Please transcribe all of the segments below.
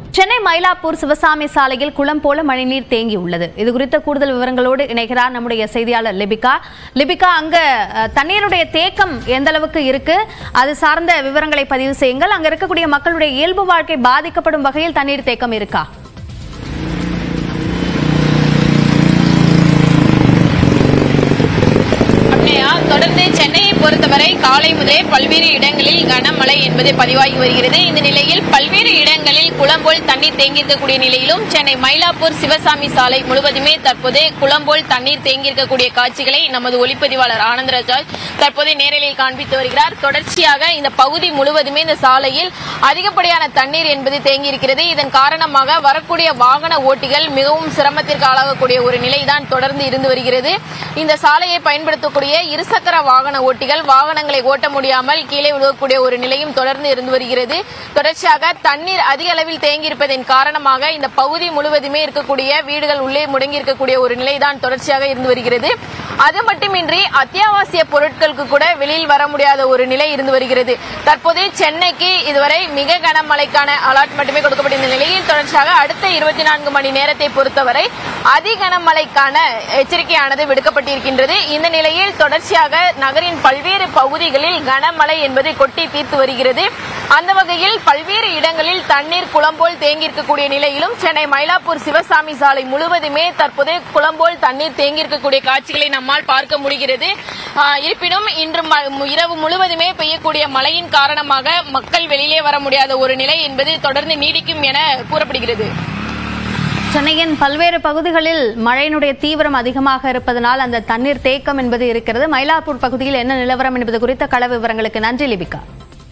சென்னை மயிலாப்பூர் சிவசாமி சாலையில் குளம் போல மழைநீர் தேங்கி உள்ளது இது குறித்த கூடுதல் விவரங்களோடு இணைகிறார் நம்முடைய செய்தியாளர் லிபிகா லிபிகா அங்க அஹ், தண்ணீருடைய தேக்கம் எந்த அளவுக்கு இருக்கு அது சார்ந்த விவரங்களை பதிவு செய்யுங்கள் அங்க இருக்கக்கூடிய மக்களுடைய இயல்பு வாழ்க்கை பாதிக்கப்படும் வகையில் தண்ணீர் தேக்கம் இருக்கா அப்னையா தொடர்ந்து சென்னையை பொறுத்தவரை காலை முதலே பல்வேறு இடங்களில் கனமழை என்பது பதிவாகி வருகிறது இந்த நிலையில் பல்வேறு இடங்களில் குளம் போல் தண்ணீர் தேங்கியிருக்கக்கூடிய நிலையிலும் சென்னை மயிலாப்பூர் சிவசாமி சாலை முழுவதுமே தற்போது குளம் போல் தண்ணீர் தேங்கியிருக்கக்கூடிய காட்சிகளை நமது ஒளிப்பதிவாளர் ஆனந்தராஜ் தற்போது நேரலில் காண்பித்து வருகிறார் தொடர்ச்சியாக இந்த பகுதி முழுவதுமே இந்த சாலையில் அதிகப்படியான தண்ணீர் என்பது தேங்கியிருக்கிறது இதன் காரணமாக வரக்கூடிய வாகன ஓட்டிகள் மிகவும் சிரமத்திற்கு ஆளாகக்கூடிய ஒரு நிலைதான் தொடர்ந்து இருந்து வருகிறது இந்த சாலையை பயன்படுத்தக்கூடிய இருசக்கர வாகன ஓட்டிகள் வாகனங்களை ஓட்ட முடியாமல் கீழே விழுகக்கூடிய ஒரு நிலையும் தொடர்ந்து இருந்து வருகிறது தொடர்ச்சியாக தண்ணீர் அதிக அளவில் தேங்கியிருப்பதன் காரணமாக இந்த பகுதி முழுவதுமே இருக்கக்கூடிய வீடுகள் உள்ளே முடங்கி இருக்கக்கூடிய ஒரு நிலைதான் தொடர்ச்சியாக இருந்து வருகிறது அது மட்டுமின்றி அத்தியாவசிய பொருட்களுக்கு கூட வெளியில் வர முடியாத ஒரு நிலை இருந்து வருகிறது தற்போது சென்னைக்கு இதுவரை மிக கனமழைக்கான அலர்ட் மட்டுமே கொடுக்கப்பட்டிருந்த நிலையில் தொடர்ச்சியாக அடுத்த இருபத்தி நான்கு மணி நேரத்தை பொறுத்தவரை அதி கனமழைக்கான எச்சரிக்கையானது விடுக்கப்பட்டிருக்கின்றது இந்த நிலையில் தொடர்ச்சியாக நகரின் பல்வேறு பகுதிகளில் கனமழை என்பது கொட்டி தீர்த்து வருகிறது அந்த வகையில் பல்வேறு இடங்களில் தண்ணீர் குளம்போல் தேங்கியிருக்கக்கூடிய நிலையிலும் சென்னை மயிலாப்பூர் சிவசாமி சாலை முழுவதுமே தற்போது குளம்போல் தண்ணீர் தேங்கியிருக்கக்கூடிய காட்சிகளை நம்மால் பார்க்க முடிகிறது ஆஹ், இருப்பினும் இன்று ம- இரவு முழுவதுமே பெய்யக்கூடிய மழையின் காரணமாக மக்கள் வெளியே வர முடியாத ஒரு நிலை என்பது தொடர்ந்து நீடிக்கும் என கூறப்படுகிறது சென்னையின் பல்வேறு பகுதிகளில் மழையினுடைய தீவிரம் அதிகமாக இருப்பதனால் அந்த தண்ணீர் தேக்கம் என்பது இருக்கிறது மயிலாப்பூர் பகுதியில் என்ன நிலவரம் என்பது குறித்த கள விவரங்களுக்கு நன்றி லிபிகா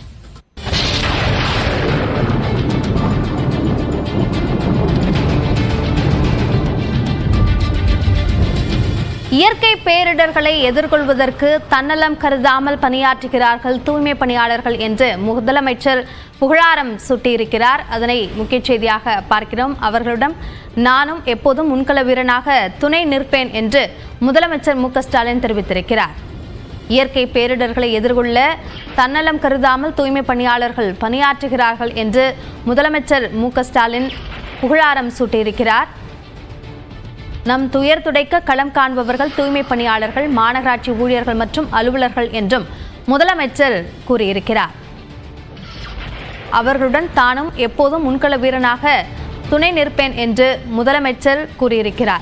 இயற்கை பேரிடர்களை எதிர்கொள்வதற்கு தன்னலம் கருதாமல் பணியாற்றுகிறார்கள் தூய்மை பணியாளர்கள் என்று முதலமைச்சர் புகழாரம் சூட்டியிருக்கிறார் அதனை முக்கிய செய்தியாக பார்க்கிறோம் அவர்களிடம் நானும் எப்போதும் முன்கள வீரனாக துணை நிற்பேன் என்று முதலமைச்சர் மு க ஸ்டாலின் தெரிவித்திருக்கிறார் இயற்கை பேரிடர்களை எதிர்கொள்ள தன்னலம் கருதாமல் தூய்மை பணியாளர்கள் பணியாற்றுகிறார்கள் என்று முதலமைச்சர் மு க ஸ்டாலின் புகழாரம் சூட்டியிருக்கிறார் நம் துயர் துடைக்க களம் காண்பவர்கள் தூய்மை பணியாளர்கள் மாநகராட்சி ஊழியர்கள் மற்றும் அலுவலர்கள் என்றும் முதலமைச்சர் கூறியிருக்கிறார் அவர்களுடன் தானும் எப்போதும் முன்கள வீரனாக துணை நிற்பேன் என்று முதலமைச்சர் கூறியிருக்கிறார்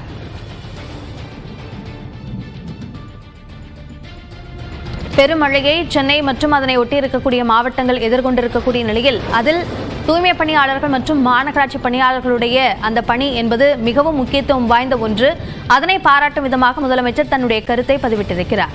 பெருமழையை சென்னை மற்றும் அதனை ஒட்டியிருக்கக்கூடிய மாவட்டங்கள் எதிர்கொண்டிருக்கக்கூடிய நிலையில் அதில் தூய்மை பணியாளர்கள் மற்றும் மாநகராட்சி பணியாளர்களுடைய அந்த பணி என்பது மிகவும் முக்கியத்துவம் வாய்ந்த ஒன்று அதனை பாராட்டும் விதமாக முதலமைச்சர் தன்னுடைய கருத்தை பதிவிட்டிருக்கிறார்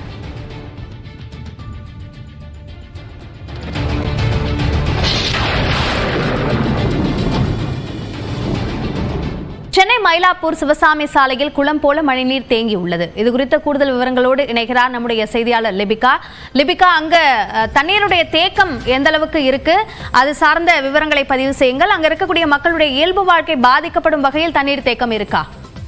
சென்னை மயிலாப்பூர் சிவசாமி சாலையில் குளம் போல மழைநீர் தேங்கி உள்ளது இது குறித்த கூடுதல் விவரங்களோடு இணைகிறார் நம்முடைய செய்தியாளர் லிபிகா லிபிகா அங்க அஹ், தண்ணீருடைய தேக்கம் எந்த அளவுக்கு இருக்கு அது சார்ந்த விவரங்களை பதிவு செய்யுங்கள் அங்க இருக்கக்கூடிய மக்களுடைய இயல்பு வாழ்க்கை பாதிக்கப்படும் வகையில் தண்ணீர் தேக்கம் இருக்கா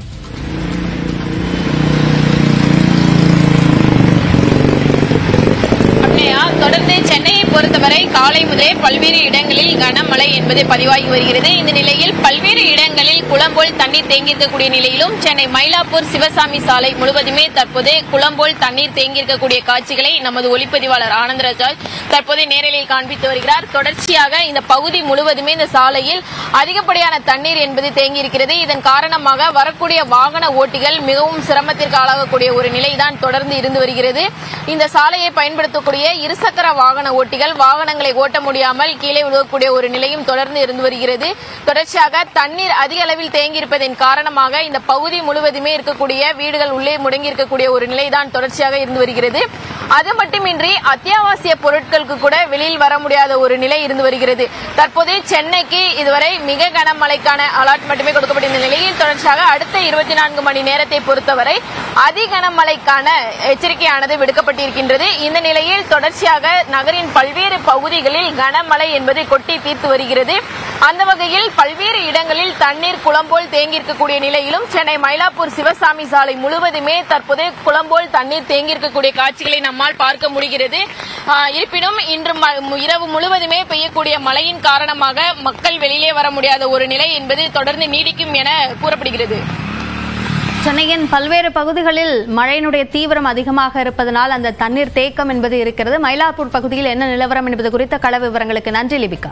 அப்னையா தொடர்ந்து சென்னையை பொறுத்தவரை காலை முதலே பல்வேறு இடங்களில் கனமழை என்பது பதிவாகி வருகிறது இந்த நிலையில் பல்வேறு இடங்களில் குளம் போல் தண்ணீர் தேங்கியிருக்கக்கூடிய நிலையிலும் சென்னை மயிலாப்பூர் சிவசாமி சாலை முழுவதுமே தற்போது குளம் போல் தண்ணீர் தேங்கியிருக்கக்கூடிய காட்சிகளை நமது ஒளிப்பதிவாளர் ஆனந்தராஜ் தற்போது நேரலில் காண்பித்து வருகிறார் தொடர்ச்சியாக இந்த பகுதி முழுவதுமே இந்த சாலையில் அதிகப்படியான தண்ணீர் என்பது தேங்கியிருக்கிறது இதன் காரணமாக வரக்கூடிய வாகன ஓட்டிகள் மிகவும் சிரமத்திற்கு ஆளாகக்கூடிய ஒரு நிலைதான் தொடர்ந்து இருந்து வருகிறது இந்த சாலையை பயன்படுத்தக்கூடிய இருசக்கர வாகன ஓட்டிகள் வாகனங்களை ஓட்ட முடியாமல் கீழே விழுகக்கூடிய ஒரு நிலையும் தொடர்ந்து இருந்து வருகிறது தொடர்ச்சியாக தண்ணீர் அதிக அளவில் தேங்கியிருப்பதன் காரணமாக இந்த பகுதி முழுவதுமே இருக்கக்கூடிய வீடுகள் உள்ளே முடங்கி இருக்கக்கூடிய ஒரு நிலைதான் தொடர்ச்சியாக இருந்து வருகிறது அது மட்டுமின்றி அத்தியாவசிய பொருட்களுக்கு கூட வெளியில் வர முடியாத ஒரு நிலை இருந்து வருகிறது தற்போது சென்னைக்கு இதுவரை மிக கனமழைக்கான அலர்ட் மட்டுமே கொடுக்கப்பட்டிருந்த நிலையில் தொடர்ச்சியாக அடுத்த இருபத்தி நான்கு மணி நேரத்தை பொறுத்தவரை அதி கனமழைக்கான எச்சரிக்கையானது விடுக்கப்பட்டிருக்கின்றது இந்த நிலையில் தொடர்ச்சியாக நகரின் பல்வேறு பகுதிகளில் கனமழை என்பது கொட்டி தீர்த்து வருகிறது அந்த வகையில் பல்வேறு இடங்களில் தண்ணீர் குளம்போல் தேங்கியிருக்கக்கூடிய நிலையிலும் சென்னை மயிலாப்பூர் சிவசாமி சாலை முழுவதுமே தற்போது குளம்போல் தண்ணீர் தேங்கியிருக்கக்கூடிய காட்சிகளை நம்மால் நம்மால் பார்க்க முடிகிறது ஆஹ் இருப்பினும் இன்று ம- இரவு முழுவதுமே பெய்யக்கூடிய மழையின் காரணமாக மக்கள் வெளியிலே வர முடியாத ஒரு நிலை என்பது தொடர்ந்து நீடிக்கும் என கூறப்படுகிறது சென்னையின் பல்வேறு பகுதிகளில் மழையினுடைய தீவிரம் அதிகமாக இருப்பதனால் அந்த தண்ணீர் தேக்கம் என்பது இருக்கிறது மயிலாப்பூர் பகுதியில் என்ன நிலவரம் என்பது குறித்த கள விவரங்களுக்கு நன்றி லிபிகா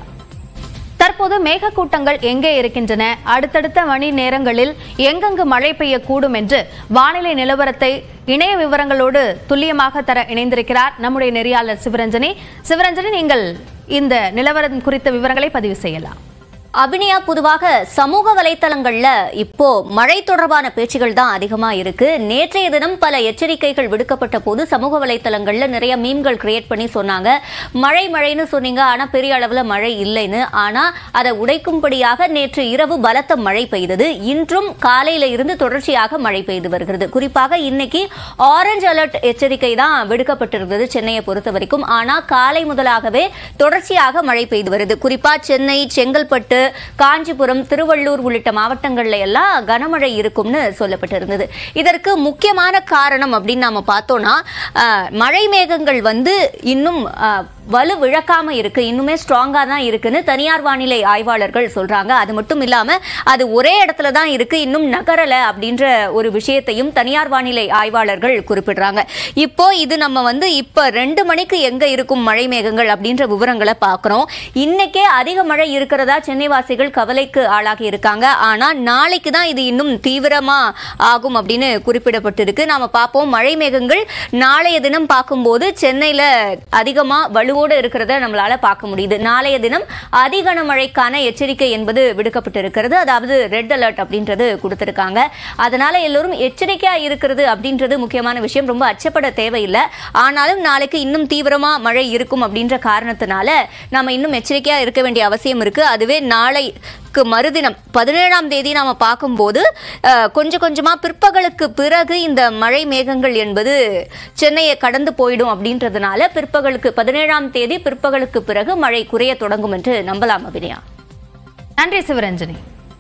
தற்போது மேகக்கூட்டங்கள் எங்கே இருக்கின்றன அடுத்தடுத்த மணி நேரங்களில் எங்கெங்கு மழை பெய்யக்கூடும் என்று வானிலை நிலவரத்தை இணைய விவரங்களோடு துல்லியமாக தர இணைந்திருக்கிறார் நம்முடைய நெறியாளர் சிவரஞ்சனி சிவரஞ்சனி நீங்கள் இந்த நிலவரம் குறித்த விவரங்களை பதிவு செய்யலாம் அபினியா பொதுவாக சமூக வலைத்தளங்கள்ல இப்போ மழை தொடர்பான பேச்சுகள் தான் அதிகமா இருக்கு நேற்றைய தினம் பல எச்சரிக்கைகள் விடுக்கப்பட்ட போது சமூக வலைத்தளங்கள்ல நிறைய மீம்கள் கிரியேட் பண்ணி சொன்னாங்க மழை மழைன்னு சொன்னீங்க ஆனா பெரிய அளவுல மழை இல்லைன்னு ஆனா அதை உடைக்கும்படியாக நேற்று இரவு பலத்த மழை பெய்தது இன்றும் காலையில இருந்து தொடர்ச்சியாக மழை பெய்து வருகிறது குறிப்பாக இன்னைக்கு ஆரஞ்சு அலர்ட் எச்சரிக்கை தான் விடுக்கப்பட்டிருந்தது சென்னையை பொறுத்த வரைக்கும் ஆனா காலை முதலாகவே தொடர்ச்சியாக மழை பெய்து வருது குறிப்பா சென்னை செங்கல்பட்டு காஞ்சிபுரம் திருவள்ளூர் உள்ளிட்ட மாவட்டங்கள்ல எல்லாம் கனமழை இருக்கும்னு சொல்லப்பட்டிருந்தது இதற்கு முக்கியமான காரணம் அப்படின்னு நாம பார்த்தோம்னா அஹ், மழை மேகங்கள் வந்து இன்னும் அஹ், வலு விழக்காம இருக்கு இன்னுமே ஸ்ட்ராங்கா தான் இருக்குன்னு தனியார் வானிலை ஆய்வாளர்கள் சொல்றாங்க அது மட்டும் இல்லாம அது ஒரே இடத்துல தான் இருக்கு இன்னும் நகரல அப்படின்ற ஒரு விஷயத்தையும் தனியார் வானிலை ஆய்வாளர்கள் குறிப்பிடுறாங்க இப்போ இது நம்ம வந்து இப்ப ரெண்டு மணிக்கு எங்க இருக்கும் மழை மேகங்கள் அப்படின்ற விவரங்களை பார்க்கிறோம் இன்னைக்கே அதிக மழை இருக்கிறதா சென்னை வாசிகள் கவலைக்கு ஆளாகி இருக்காங்க ஆனா நாளைக்கு தான் இது இன்னும் தீவிரமா ஆகும் அப்படின்னு குறிப்பிடப்பட்டிருக்கு நாம பார்ப்போம் மழை மேகங்கள் நாளைய தினம் பார்க்கும்போது சென்னையில அதிகமா வலுவோடு இருக்கிறத நம்மளால பார்க்க முடியுது நாளைய தினம் அதிகன மழைக்கான எச்சரிக்கை என்பது விடுக்கப்பட்டிருக்கிறது அதாவது ரெட் அலர்ட் அப்படின்றது கொடுத்திருக்காங்க அதனால எல்லோரும் எச்சரிக்கையா இருக்கிறது அப்படின்றது முக்கியமான விஷயம் ரொம்ப அச்சப்பட தேவையில்லை ஆனாலும் நாளைக்கு இன்னும் தீவிரமா மழை இருக்கும் அப்படின்ற காரணத்தினால நம்ம இன்னும் எச்சரிக்கையா இருக்க வேண்டிய அவசியம் இருக்கு அதுவே நாளைக்கு மறுதினம் பதினேழாம் தேதி நாம பார்க்கும்போது அஹ், கொஞ்சம் கொஞ்சமா பிற்பகலுக்கு பிறகு இந்த மழை மேகங்கள் என்பது சென்னையை கடந்து போயிடும் அப்படின்றதுனால பிற்பகலுக்கு பதினேழாம் தேதி பிற்பகலுக்கு பிறகு மழை குறைய தொடங்கும் என்று நம்பலாம் அபிநயா நன்றி சிவரஞ்சனி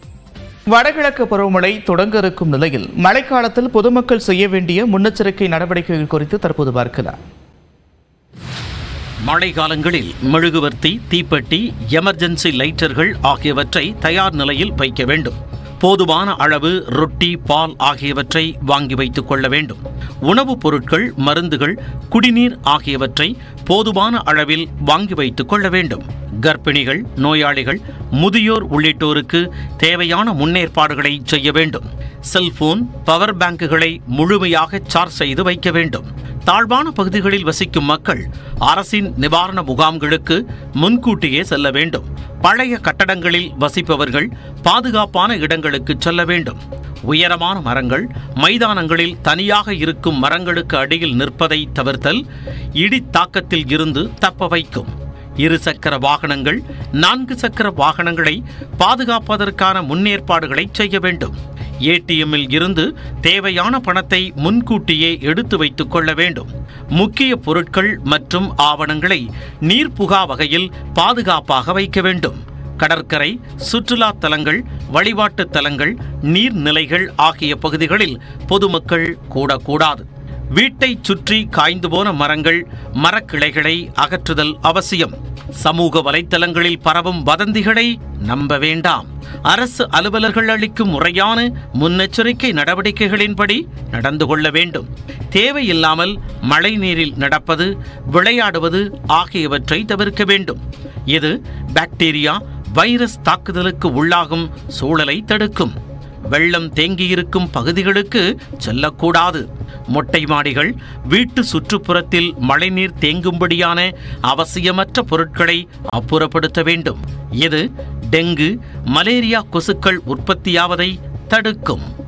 வடகிழக்கு பருவமழை தொடங்க இருக்கும் நிலையில் மழைக்காலத்தில் பொதுமக்கள் செய்ய வேண்டிய முன்னெச்சரிக்கை நடவடிக்கைகள் குறித்து தற்போது பார்க்கலாம் மழை காலங்களில் மெழுகுவர்த்தி தீப்பெட்டி எமர்ஜென்சி லைட்டர்கள் ஆகியவற்றை தயார் நிலையில் வைக்க வேண்டும் போதுமான அளவு ரொட்டி பால் ஆகியவற்றை வாங்கி வைத்துக் கொள்ள வேண்டும் உணவுப் பொருட்கள் மருந்துகள் குடிநீர் ஆகியவற்றை போதுமான அளவில் வாங்கி வைத்துக் கொள்ள வேண்டும் கர்ப்பிணிகள் நோயாளிகள் முதியோர் உள்ளிட்டோருக்கு தேவையான முன்னேற்பாடுகளை செய்ய வேண்டும் செல்போன் பவர் பேங்குகளை முழுமையாக சார்ஜ் செய்து வைக்க வேண்டும் தாழ்வான பகுதிகளில் வசிக்கும் மக்கள் அரசின் நிவாரண முகாம்களுக்கு முன்கூட்டியே செல்ல வேண்டும் பழைய கட்டடங்களில் வசிப்பவர்கள் பாதுகாப்பான இடங்களுக்கு செல்ல வேண்டும் உயரமான மரங்கள் மைதானங்களில் தனியாக இருக்கும் மரங்களுக்கு அடியில் நிற்பதை தவிர்த்தல் இடி தாக்கத்தில் இருந்து தப்ப வைக்கும் இருசக்கர வாகனங்கள் நான்கு சக்கர வாகனங்களை பாதுகாப்பதற்கான முன்னேற்பாடுகளை செய்ய வேண்டும் ஏடிஎம்மில் இருந்து தேவையான பணத்தை முன்கூட்டியே எடுத்து வைத்துக் கொள்ள வேண்டும் முக்கிய பொருட்கள் மற்றும் ஆவணங்களை நீர்ப்புகா வகையில் பாதுகாப்பாக வைக்க வேண்டும் கடற்கரை சுற்றுலா தலங்கள் வழிபாட்டு தலங்கள் நீர்நிலைகள் ஆகிய பகுதிகளில் பொதுமக்கள் கூடக்கூடாது வீட்டைச் சுற்றி காய்ந்து போன மரங்கள் மரக்கிளைகளை அகற்றுதல் அவசியம் சமூக வலைத்தளங்களில் பரவும் வதந்திகளை நம்ப வேண்டாம் அரசு அலுவலர்கள் அளிக்கும் முறையான முன்னெச்சரிக்கை நடவடிக்கைகளின்படி நடந்து கொள்ள வேண்டும் தேவையில்லாமல் மழைநீரில் நடப்பது விளையாடுவது ஆகியவற்றை தவிர்க்க வேண்டும் இது பாக்டீரியா வைரஸ் தாக்குதலுக்கு உள்ளாகும் சூழலை தடுக்கும் வெள்ளம் தேங்கியிருக்கும் பகுதிகளுக்கு செல்லக்கூடாது மொட்டை மாடிகள் வீட்டு சுற்றுப்புறத்தில் மழைநீர் தேங்கும்படியான அவசியமற்ற பொருட்களை அப்புறப்படுத்த வேண்டும் இது டெங்கு மலேரியா கொசுக்கள் உற்பத்தியாவதை தடுக்கும்